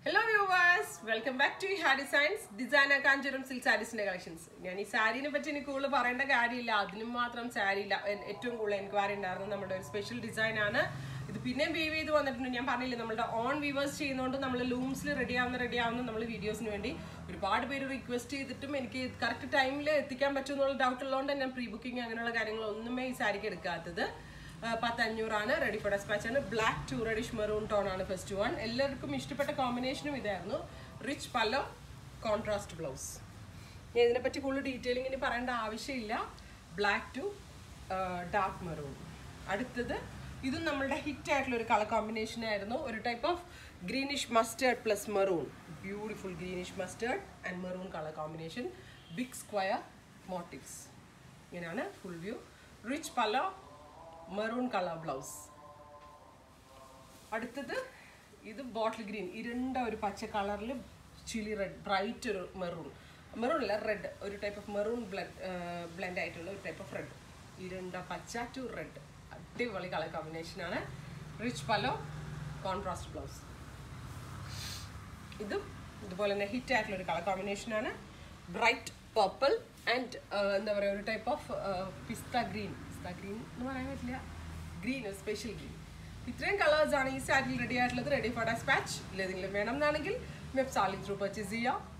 hello viewers welcome back to ഹാ designs designer കാഞ്ചുരം silk സാരീസിന്റെ കളക്ഷൻസ് ഞാൻ ഈ സാരീനെ പറ്റി എനിക്ക് കൂടുതൽ പറയേണ്ട കാര്യമില്ല അതിനും മാത്രം സാരി ഇല്ല എൻ- ഏറ്റവും കൂടുതൽ എൻക്വയറി ഉണ്ടായിരുന്നത് നമ്മുടെ ഒരു സ്പെഷ്യൽ ഡിസൈൻ ആണ് ഇത് പിന്നെയും വീവ് ചെയ്ത് വന്നിട്ടുണ്ട് ഞാൻ പറഞ്ഞില്ലേ നമ്മുടെ ഓൺ വീവേഴ്സ് ചെയ്യുന്നതുകൊണ്ട് നമ്മൾ ലൂംസിൽ റെഡി ആവുന്ന റെഡി ആവുന്ന നമ്മൾ വീഡിയോസിന് വേണ്ടി ഒരുപാട് പേര് റിക്വസ്റ്റ് ചെയ്തിട്ടും എനിക്ക് കറക്റ്റ് ടൈമിൽ എത്തിക്കാൻ പറ്റുമെന്നുള്ള ഡൗട്ട് ഉള്ളതുകൊണ്ട് ഞാൻ പ്രീ ബുക്കിംഗ് അങ്ങനെയുള്ള കാര്യങ്ങളൊന്നുമേ ഈ സാരിക്ക് എടുക്കാത്തത് പത്തഞ്ഞൂറാണ് റെഡി ഫോർ ഡെസ്പാച്ച് ആണ് black to reddish maroon tone ആണ് ഫസ്റ്റ് വൺ എല്ലാവർക്കും ഇഷ്ടപ്പെട്ട കോമ്പിനേഷനും ഇതായിരുന്നു റിച്ച് പല്ലോ കോൺട്രാസ്റ്റ് ബ്ലൗസ് ഞാൻ ഇതിനെപ്പറ്റി കൂടുതൽ ഡീറ്റെയിലിംഗ് ഇനി പറയേണ്ട ആവശ്യമില്ല ബ്ലാക്ക് ടു ഡാർക്ക് മെറൂൺ അടുത്തത് ഇതും നമ്മളുടെ ഹിറ്റ് ആയിട്ടുള്ള ഒരു കളർ കോമ്പിനേഷൻ ആയിരുന്നു ഒരു type of greenish mustard plus maroon beautiful greenish mustard and maroon colour combination big square motifs ഇങ്ങനെയാണ് full view rich pallu maroon colour blouse അടുത്തത് ഇത് ബോട്ടിൽ ഗ്രീൻ ഇരുണ്ട ഒരു പച്ച കളറിൽ ചില്ലി റെഡ് ബ്രൈറ്റ് ഒരു മെറൂൺ മെറൂൺ അല്ല റെഡ് ഒരു type of maroon blood blend ആയിട്ടുള്ള ഒരു ടൈപ്പ് ഓഫ് റെഡ് ഇരുണ്ട പച്ച ടു റെഡ് അടിപൊളി കളർ കോമ്പിനേഷനാണ് റിച്ച് പലോ കോൺട്രാസ്റ്റ് ബ്ലൗസ് ഇതും ഇതുപോലെ തന്നെ ഹിറ്റ് ആയിട്ടുള്ള ഒരു കളർ കോമ്പിനേഷനാണ് ബ്രൈറ്റ് പർപ്പിൾ ആൻഡ് എന്താ പറയുക ഒരു type of pista green pista green എന്ന് പറയാൻ പറ്റില്ല ഗ്രീൻ ഒരു സ്പെഷ്യൽ ഗ്രീൻ ഇത്രയും കളേഴ്സ് ആണ് ഈ സാരിയിൽ റെഡി ആയിട്ടുള്ളത് റെഡി ഫോർ ഡെസ്പാച്ച് ഇല്ലെങ്കിലും വേണം എന്നാണെങ്കിൽ വെബ് സാലി ത്രൂ പർച്ചേസ് ചെയ്യാം